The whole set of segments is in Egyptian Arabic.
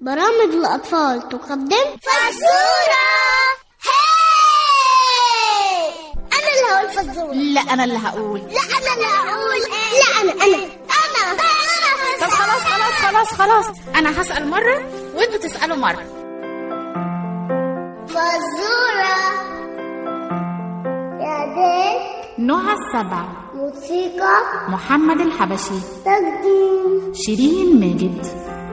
برامج الأطفال تقدم فزورة هاي أنا اللي هقول فزورة لا انا اللي هقول لا أنا اللي هقول لا أنا أنا أنا طب خلاص خلاص خلاص خلاص انا هسال مره وانتوا تسالوا مره فزورة يا ديل نهى السبع موسيقى محمد الحبشي تقديم شيرين ماجد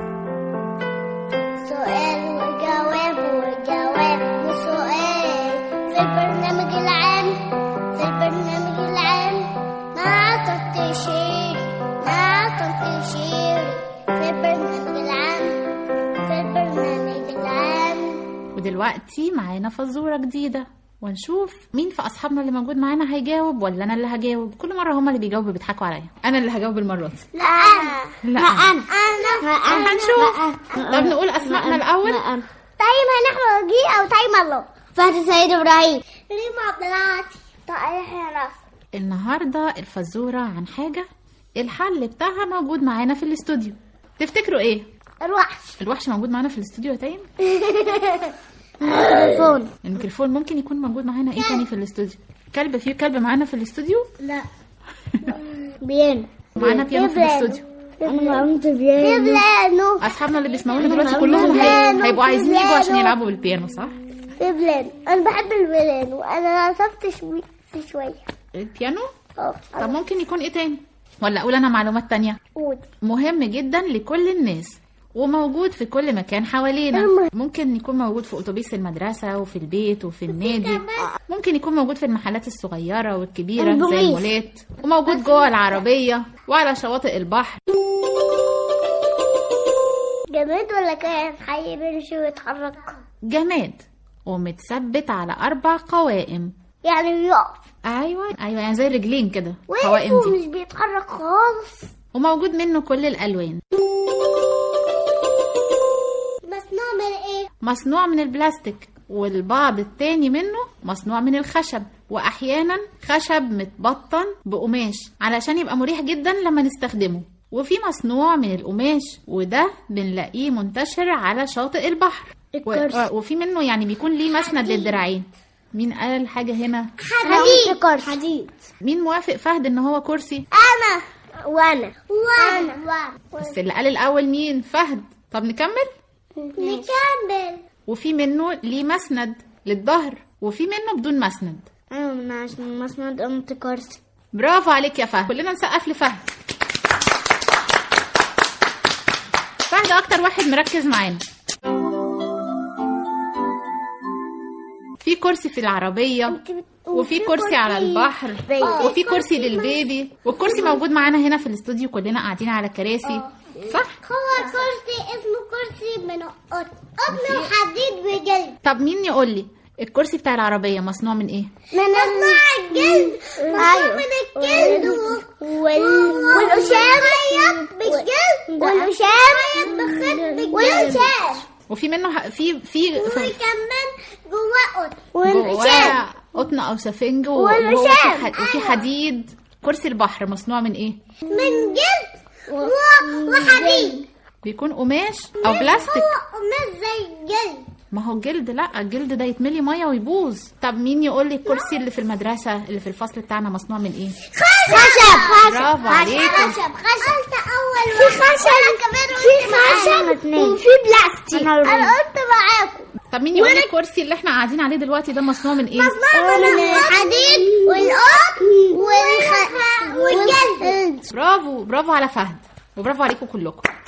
سؤال وجواب وجواب وسؤال في البرنامج العام في البرنامج العام مع تنتشير مع تنتشير في البرنامج العام في البرنامج العام ودلوقتي معانا فزوره جديده ونشوف مين في اصحابنا اللي موجود معانا هيجاوب ولا انا اللي هجاوب كل مره هما اللي بيجاوبوا بيضحكوا عليا انا اللي هجاوب المره دي لا أنا لا أنا أنا هنشوف طب نقول اسمائنا الاول تايم هنحمد وجيه أو تايم الله فهد سيد إبراهيم ريم عبد العاطي طائر حراس النهارده الفزوره عن حاجه الحل بتاعها موجود معانا في الاستوديو تفتكروا ايه الوحش الوحش موجود معانا في الاستوديو يا تايم تليفون الميكروفون ممكن يكون موجود معانا ايه تاني في الاستوديو كلب في كلب معانا في الاستوديو لا بيانو معانا بيانو في الاستوديو انا قمت بيانو بيانو اصحابنا اللي بيسمعونا دلوقتي كلهم هي... هيبقوا عايزين يجوا عشان يلعبوا بالبيانو صح بيانو انا بحب البيانو انا نصفت شوي شويه البيانو اه طب ممكن يكون ايه تاني ولا اقول انا معلومات تانية قول مهم جدا لكل الناس وموجود في كل مكان حوالينا ممكن يكون موجود في اتوبيس المدرسة وفي البيت وفي النادي ممكن يكون موجود في المحلات الصغيرة والكبيرة زي البوليس. المولات وموجود جوه العربية وعلى شواطئ البحر جماد ولا كائن حي بيمشي ويتحرك جماد ومتثبت على أربع قوائم يعني بيقف أيوة أيوة يعني زي الرجلين كده واقف قوائم دي ومش بيتحرك خالص وموجود منه كل الألوان مصنوع من ايه مصنوع من البلاستيك والبعض التاني منه مصنوع من الخشب واحيانا خشب متبطن بقماش علشان يبقى مريح جدا لما نستخدمه وفي مصنوع من القماش وده بنلاقيه منتشر على شاطئ البحر و- الكرسي. وفي منه يعني بيكون ليه مسند للدراعين مين قال حاجة هنا حديد حديد مين موافق فهد ان هو كرسي انا وانا وانا وانا بس اللي قال الاول مين فهد طب نكمل نكمل وفي منه ليه مسند للظهر وفي منه بدون مسند انا من عشان مسند قمت كرسي برافو عليك يا فهد كلنا نسقف لفهد فهد اكتر واحد مركز معانا في كرسي في العربية وفي كرسي على البحر وفي كرسي للبيبي والكرسي موجود معانا هنا في الاستوديو كلنا قاعدين على كراسي صح هو كرسي اسمه كرسي من قطن قطن وحديد وجلد طب مين يقول لي الكرسي بتاع العربية مصنوع من ايه مصنوع الجلد مصنوع من الجلد وال... والقشام بالجلد والقشام بالخيط والقشام وفي منه ح- في في, في وكمان جواه قطن جواه قطن او سفنج و- والوشام. وهو في ح- وفي حديد كرسي البحر مصنوع من ايه من جلد و- وحديد بيكون قماش او بلاستيك هو قماش زي الجلد ما هو الجلد لا الجلد ده يتملي ميه ويبوظ طب مين يقول لي الكرسي اللي في المدرسه اللي في الفصل بتاعنا مصنوع من ايه خشب برافو عليكم. خشب خشب قلت اول في خشب في خشب وفي بلاستيك انا قلت معاكم طب مين يقول لي الكرسي اللي احنا قاعدين عليه دلوقتي ده مصنوع من ايه مصنوع من الحديد والقطن والخ... والجلد برافو برافو على فهد وبرافو عليكم كلكم